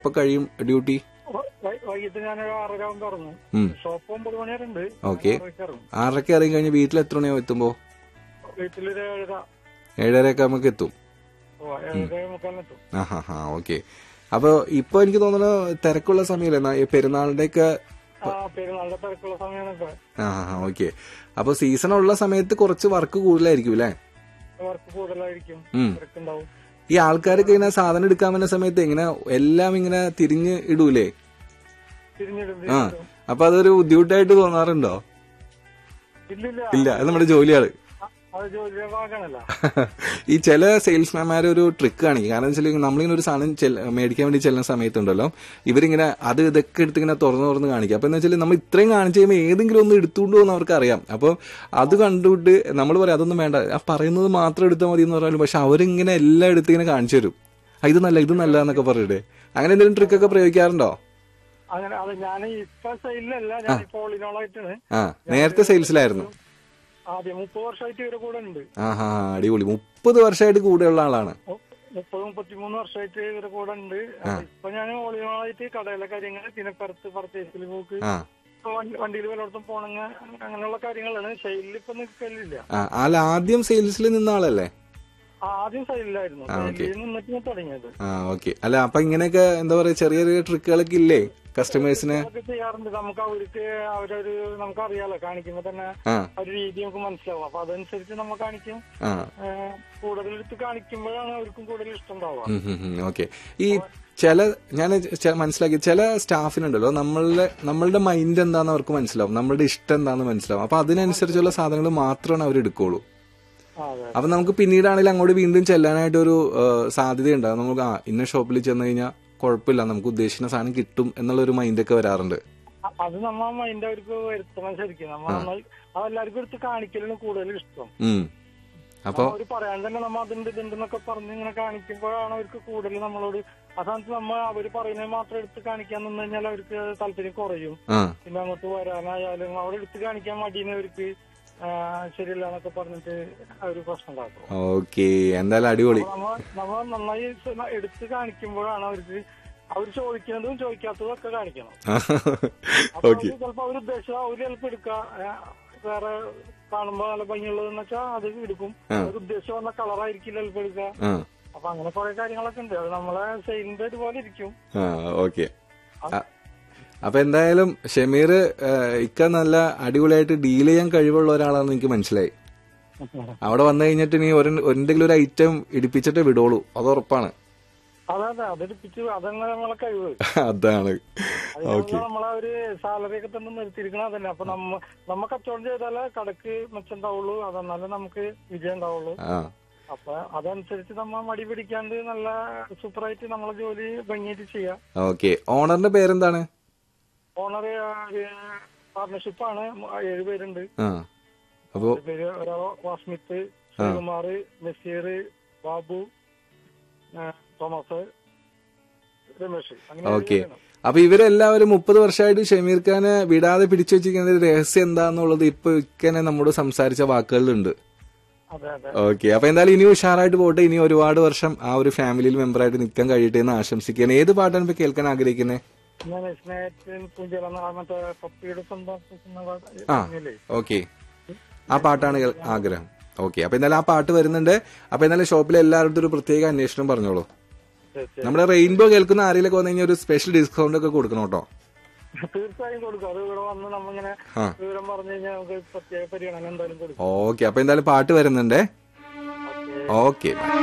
ഇപ്പൊ കഴിയും ഡ്യൂട്ടി വ- വൈ- വൈകിട്ട് ഞാൻ ഒരു ആറര ആകുമ്പോൾ ഇറങ്ങും ഉം. ഷോപ്പ് ഒമ്പത് മണി വരെ ഉണ്ട് ഓക്കെ. ആറരയ്ക്ക് ഇറങ്ങും ആറരയ്ക്ക് ഇറങ്ങി കഴിഞ്ഞ് വീട്ടിൽ എത്ര മണിയാവും എത്തുമ്പോ വീട്ടിലൊരു ഏഴര ഏഴരയൊക്കെ നമുക്ക് എത്തും ഓ, ഏഴര മുക്കാലിനെത്തും ആ ഹാ ഹാ ഓക്കെ അപ്പൊ ഇപ്പൊ എനിക്ക് തോന്നുന്നു തിരക്കുള്ള സമയമല്ലേ ന- ഈ പെരുന്നാളിന്റെയൊക്കെ ആ പെരുന്നാളിന്റെ തിരക്കുള്ള സമയമാണ് ഇപ്പൊ ആ ഹാ ഓക്കെ അപ്പൊ സീസൺ ഉള്ള സമയത്ത് കുറച്ച് വർക്ക് കൂടുതലായിരിക്കും അല്ലേ വർക്ക് കൂടുതലായിരിക്കും ഉം. തിരക്കുണ്ടാവും ഈ ആൾക്കാരൊക്കെ ഇങ്ങനെ സാധനം എടുക്കാൻ വരുന്ന സമയത്ത് ഇങ്ങനെ എല്ലാം ഇങ്ങനെ തിരിഞ്ഞ് ഇടൂലേ തിരിഞ്ഞിടും ആ തിരിഞ്ഞിടും. അപ്പൊ അതൊരു ബുദ്ധിമുട്ടായിട്ട് തോന്നാറുണ്ടോ ഇല്ലില്ല ഇല്ല അത് നമ്മുടെ ജോലിയാണ് ആ, അത് ജോലിയുടെ ഭാഗമാണല്ല ഈ ചില സെയിൽസ്മാൻമാർ ഒരു ട്രിക്ക് കാണിക്കും കാരണം വെച്ചാൽ നമ്മളിങ്ങനെ ഒരു സാധനം ചെല്ല- മേടിക്കാൻ വേണ്ടി ചെല്ലുന്ന സമയത്തുണ്ടല്ലോ ഇവരിങ്ങനെ അത് ഇതൊക്കെ എടുത്ത് ഇങ്ങനെ തുറന്ന് തുറന്ന് കാണിക്കും അപ്പൊ എന്ന് വെച്ചാൽ നമ്മൾ ഇത്രയും കാണിച്ചു കഴിയുമ്പോൾ ഏതെങ്കിലും ഒന്ന് എടുത്തുകൊണ്ട് പോകുന്ന അവർക്ക് അറിയാം അപ്പോൾ അത് കണ്ടുകൊണ്ട് നമ്മൾ പറയാം അതൊന്നും വേണ്ട ആ പറയുന്നത് മാത്രം എടുത്താൽ മതി എന്ന് പറഞ്ഞാലും പക്ഷെ അവരിങ്ങനെ എല്ലാം എടുത്ത് ഇങ്ങനെ കാണിച്ചു തരും ആ, ഇത് നല്ല ഇത് നല്ല എന്നൊക്കെ പറഞ്ഞിട്ട് അങ്ങനെ എന്തെങ്കിലും ട്രിക്കൊക്കെ പ്രയോഗിക്കാറുണ്ടോ അങ്ങനെ അത് ഞാൻ ഇപ്പൊ സെയിലല്ല ഞാൻ ഇപ്പൊ ഓളിനോളായിട്ടാണ് ആ നേരത്തെ സെയിൽസിലായിരുന്നു ആദ്യം മുപ്പത് വർഷമായിട്ട് ഇവരെ കൂടെ ഉണ്ട് ആ ഹാ അടിപൊളി മുപ്പത് വർഷമായിട്ട് കൂടെയുള്ള ആളാണ് മു- മുപ്പത് മുപ്പത്തിമൂന്ന് വർഷമായിട്ട് ഇവരെ കൂടെ ഉണ്ട് ഇപ്പൊ ഞാൻ ഓളിനോളായിട്ട് കടയിലെ കാര്യങ്ങൾ പിന്നെ പുറത്ത് പർച്ചേസിൽ പോക്ക് ആ വണ്ടിയിൽ പലയിടത്തും പോണെങ്കിൽ അങ്ങനെയുള്ള കാര്യങ്ങളാണ് സെയിലിൽ ഇപ്പൊ നിൽക്കലില്ല ആ അല്ല ആദ്യം സെയിൽസിൽ നിന്ന ആളല്ലേ ആദ്യം സെയിലായിരുന്നു സെയിലിൽ നിന്നിട്ട് ഞാൻ തുടങ്ങിയത് ആ ഓക്കെ അല്ല അപ്പൊ ഇങ്ങനെയൊക്കെ എന്താ പറയാ ചെറിയ ചെറിയ ട്രിക്കുകളൊക്കെ ഇല്ലേ കസ്റ്റമേഴ്സിന് അതൊക്കെ ചെയ്യാറുണ്ട് നമുക്ക് അവർക്ക് അവരൊരു നമുക്കറിയാലോ കാണിക്കുമ്പോ തന്നെ ആ ഒരു രീതി നമുക്ക് മനസ്സിലാവും അപ്പൊ അതനുസരിച്ച് നമ്മൾ കാണിക്കും ആ ഏഹ് കൂടുതൽ എടുത്ത് കാണിക്കുമ്പോഴാണ് അവർക്കും കൂടുതൽ ഇഷ്ടം ഉണ്ടാവുക ഓക്കെ ഈ ചില ഞാൻ ചെ- മനസ്സിലാക്കി ചില സ്റ്റാഫിനുണ്ടല്ലോ നമ്മളുടെ നമ്മളുടെ മൈൻഡ് എന്താന്ന് അവർക്ക് മനസ്സിലാവും നമ്മളുടെ ഇഷ്ടം എന്താന്ന് മനസ്സിലാവും അപ്പൊ അതിനനുസരിച്ചുള്ള സാധനങ്ങൾ മാത്രമാണ് അവർ എടുക്കുള്ളൂ ആ, അതെ അപ്പൊ നമുക്ക് പിന്നീടാണെങ്കിലും അങ്ങോട്ട് വീണ്ടും ചെല്ലാനായിട്ടൊരു സാധ്യത ഉണ്ടാവും നമുക്ക് ആ ഇന്ന ഷോപ്പിൽ ചെന്ന് കഴിഞ്ഞാൽ കുഴപ്പമില്ല നമുക്ക് ഉദ്ദേശിക്കുന്ന സാധനം കിട്ടും എന്നുള്ള ഒരു മൈൻഡൊക്കെ വരാറുണ്ട് അ- അത് നമ്മ മൈൻഡ് അവർക്ക് വരുത്തണം ശരിക്കും നമ്മ നന്നായി അതെല്ലാവർക്കും എടുത്ത് കാണിക്കലാണ് കൂടുതൽ ഇഷ്ടം ഉം അപ്പൊ അവർ പറയാൻ തന്നെ നമ്മ അതുണ്ട് ഇതുണ്ട് എന്നൊക്കെ പറഞ്ഞ് ഇങ്ങനെ കാണിക്കുമ്പോഴാണ് അവർക്ക് കൂടുതൽ നമ്മളോട് ആ സ്ഥാനത്ത് നമ്മ അവര് പറയുന്നത് മാത്രം എടുത്ത് കാണിക്കാൻ നിന്ന് കഴിഞ്ഞാൽ അവർക്ക് താല്പര്യം കുറയും ആ പിന്നെ അങ്ങോട്ട് വരാനായാലും അവിടെ എടുത്ത് കാണിക്കാൻ മടിയെന്ന് അവർക്ക് ആ, ശരിയല്ല എന്നൊക്കെ പറഞ്ഞിട്ട് അവര് പ്രശ്നം ഉണ്ടാക്കും ഓക്കെ എന്തായാലും അടിപൊളി അപ്പൊ നമ്മ നമ്മ നന്നായി സ- എടുത്ത് കാണിക്കുമ്പോഴാണ് അവർക്ക് അവർ ചോദിക്കുന്നതും ചോദിക്കാത്തതും ഒക്കെ കാണിക്കണം അപ്പൊ ഓക്കെ അവര് ചിലപ്പോ അവർ ഉദ്ദേശിച്ച അവര് ചിലപ്പോ എടുക്കുക വേറെ കാണുമ്പോ നല്ല ഭംഗിയുള്ളതെന്ന് വെച്ചാൽ അത് എടുക്കും അവർ ഉദ്ദേശിച്ച വന്ന കളറായിരിക്കില്ല ചിലപ്പോ എടുക്കുക ആ അപ്പൊ അങ്ങനെ കുറെ കാര്യങ്ങളൊക്കെ ഉണ്ട് അത് നമ്മളെ സെയിലിന്റെ ഇതുപോലെ ഇരിക്കും ആ ഓക്കെ അപ്പൊ എന്തായാലും ഷമീർ ഇക്ക നല്ല അടിപൊളിയായിട്ട് ഡീൽ ചെയ്യാൻ കഴിവുള്ള ഒരാളാണെന്ന് എനിക്ക് മനസ്സിലായി അവിടെ വന്നു കഴിഞ്ഞിട്ട് ഇനി ഒരു എന്തെങ്കിലും ഒരു ഐറ്റം ഇടിപ്പിച്ചിട്ട് വിടോളൂ അത് ഉറപ്പാണ് അതെ അതെ അതെടുപ്പിച്ച് അതങ്ങനെ നമ്മളെ കഴിവ് അതാണ് അതിനുള്ള നമ്മളെ ഒരു സാലറി ഒക്കെ തന്നെ നിർത്തിയിരിക്കണം അതന്നെ അപ്പൊ നമ്മ നമ്മ കച്ചവടം ചെയ്താലേ കടക്ക് മെച്ചുണ്ടാവുള്ളൂ അതെന്നാലേ നമുക്ക് വിജയം ഉണ്ടാവുള്ളൂ ആ അപ്പൊ അതനുസരിച്ച് നമ്മ മടി പിടിക്കാണ്ട് നല്ല സൂപ്പറായിട്ട് നമ്മളെ ജോലി ഭംഗിയായിട്ട് ചെയ്യാം ഓക്കെ ഓണറിന്റെ പേരെന്താണ് ഓണർ പാർട്ണർഷിപ്പാണ് ഏഴ് പേരുണ്ട് ആ അപ്പോ ഒരു പേര് ഒരാൾ വാസ്മിത്ത് ശ്രീകുമാർ നസീർ ബാബു ആ, തോമസ് രമേശ് അങ്ങനെ ഏഴ് ഓക്കെ പേരാണ്. അപ്പൊ ഇവരെല്ലാവരും മുപ്പത് വർഷമായിട്ട് ഷമീർ ഖാനെ വിടാതെ പിടിച്ചു വെച്ചിരിക്കുന്ന ഒരു രഹസ്യം എന്താന്നുള്ളത് ഇപ്പൊ ഇക്കനെ നമ്മോട് സംസാരിച്ച വാക്കുകളിലുണ്ട് അതെ അതെ ഓക്കെ അപ്പൊ എന്തായാലും ഇനി ഉഷാറായിട്ട് പോട്ടെ ഇനി ഒരുപാട് വർഷം ആ ഒരു ഫാമിലിയിൽ മെമ്പറായിട്ട് നിൽക്കാൻ കഴിയട്ടെ എന്ന് ആശംസിക്കുകയാണ് ഏത് പാട്ടാണ് ഇപ്പൊ കേൾക്കാൻ ആഗ്രഹിക്കുന്നത് ഞാൻ സ്നേഹത്തിൽ പൂഞ്ചിറ മറ്റേ പപ്പിയുടെ സ്വന്തം ആ. പറഞ്ഞില്ലേ ഓക്കെ ആ പാട്ടാണ് കേൾ- ആഗ്രഹം ഓക്കെ അപ്പൊ എന്തായാലും ആ പാട്ട് വരുന്നുണ്ട് അപ്പൊ എന്തായാലും ഷോപ്പിലെ എല്ലാവരുടെ ഒരു പ്രത്യേക അന്വേഷണം പറഞ്ഞോളൂ ശരി, ശരി. നമ്മുടെ റെയിൻബോ കേൾക്കുന്ന ആരെങ്കിലൊക്കെ വന്നു കഴിഞ്ഞാൽ ഒരു സ്പെഷ്യൽ ഡിസ്കൗണ്ട് ഒക്കെ കൊടുക്കണം കേട്ടോ തീർച്ചയായും കൊടുക്കും അത് ഇവിടെ വന്ന് നമ്മിങ്ങനെ ആ. വിവരം പറഞ്ഞു കഴിഞ്ഞാൽ നമുക്ക് പ്രത്യേക പരിഗണന എന്തായാലും കൊടുക്കും ഓക്കെ അപ്പൊ എന്തായാലും പാട്ട് വരുന്നുണ്ടേ ഓക്കെ ഓക്കെ